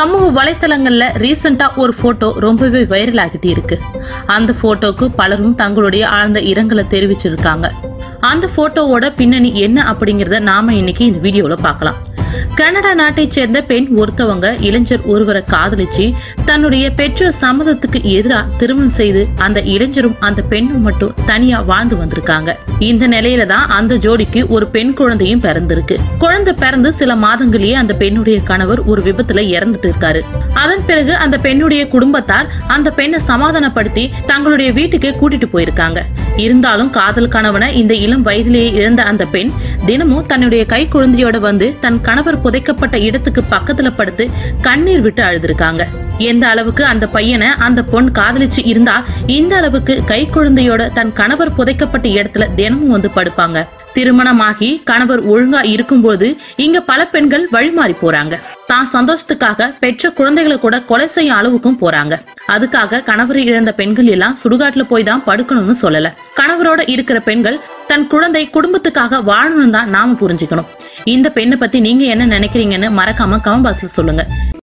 சமூக வலைத்தளங்கள்ல ரீசெண்டா ஒரு போட்டோ ரொம்பவே வைரல் ஆகிட்டு இருக்கு அந்த போட்டோக்கு பலரும் தங்களுடைய ஆழ்ந்த இரங்கலை தெரிவிச்சிருக்காங்க அந்த போட்டோவோட பின்னணி என்ன அப்படிங்கறத நாம இன்னைக்கு இந்த வீடியோல பார்க்கலாம் கனடா நாட்டைச் சேர்ந்த பெண் ஒருத்தவங்க இளைஞர் ஒருவரை காதலிச்சு தன்னுடைய பெற்றோர் சம்மதத்துக்கு எதிராக திருமணம் செய்து அந்த இளைஞரும் அந்த பெண்ணும் மட்டும் தனியா வாழ்ந்து வந்திருக்காங்க இந்த நிலையில தான் அந்த ஜோடிக்கு ஒரு பெண் குழந்தையும் பிறந்திருக்கு குழந்தை பிறந்து சில மாதங்களிலேயே அந்த பெண்ணுடைய கணவர் ஒரு விபத்துல இறந்துட்டு இருக்காரு அதன் பிறகு அந்த பெண்ணுடைய குடும்பத்தார் அந்த பெண்ணை சமாதானப்படுத்தி தங்களுடைய வீட்டுக்கு கூட்டிட்டு போயிருக்காங்க இருந்தாலும் காதல் கணவனை இந்த இளம் வயதிலேயே இழந்த அந்த பெண் தினமும் தன்னுடைய கை குழந்தையோட வந்து தன் கணவர் புதைக்கப்பட்ட இடத்துக்கு பக்கத்துல படுத்து கண்ணீர் விட்டு அழுதுருக்காங்க எந்த அளவுக்கு அந்த பையனை அந்த பொண் காதலிச்சு இருந்தா இந்த அளவுக்கு கை குழந்தையோட தன் கணவர் புதைக்கப்பட்ட இடத்துல தினமும் வந்து படுப்பாங்க திருமணமாகி கணவர் ஒழுங்கா இருக்கும்போது இங்க பல பெண்கள் வழிமாறி போறாங்க தான் சந்தோஷத்துக்காக பெற்ற குழந்தைகளை கூட கொலை செய்யும் அளவுக்கும் போறாங்க அதுக்காக கணவரை இழந்த பெண்கள் எல்லாம் சுடுகாட்டுல போய் தான் படுக்கணும்னு சொல்லல கணவரோட இருக்கிற பெண்கள் தன் குழந்தை குடும்பத்துக்காக வாழணும் தான் நாம புரிஞ்சுக்கணும் இந்த பெண்ணை பத்தி நீங்க என்ன நினைக்கிறீங்கன்னு மறக்காம கமெண்ட் பாக்ஸ்ல சொல்லுங்க